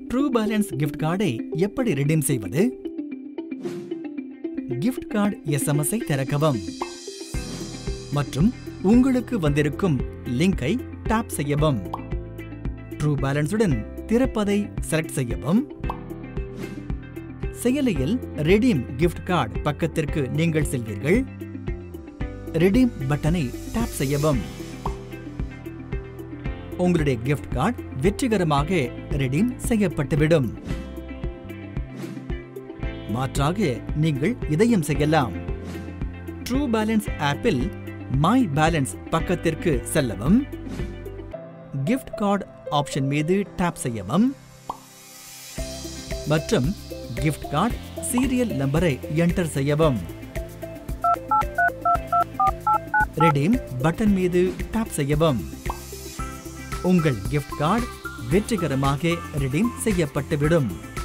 true balance gift கார்டை எப்படி redeem செய்வது கிஃப்ட் கார்டு எஸ்எம்எஸ் ஐ திறக்கவும் மற்றும் உங்களுக்கு வந்திருக்கும் லிங்கை டாப் செய்யவும் ட்ரூ பேலன்ஸுடன் திறப்பதை செலக்ட் செய்யவும் செயலியில் ரெடீம் கிஃப்ட் கார்டு பக்கத்திற்கு நீங்கள் செல்வீர்கள் ரெடீம் பட்டனை டாப் செய்யவும் உங்களுடைய கிஃப்ட் கார்டு வெற்றிகரமாக ரெடீம் செய்யப்பட்டுவிடும் மாற்றாக நீங்கள் இதையும் செய்யலாம் ட்ரூ பேலன்ஸ் ஆப்பில் மை பேலன்ஸ் பக்கத்திற்கு செல்லவும் கிஃப்ட் கார்டு ஆப்ஷன் மீது டாப் செய்யவும் மற்றும் கிஃப்ட் கார்டு சீரியல் நம்பரை என்டர் செய்யவும் ரெடீம் பட்டன் மீது டாப் செய்யவும் உங்கள் கிஃப்ட் கார்டு வெற்றிகரமாக ரெடீம் செய்யப்பட்டுவிடும்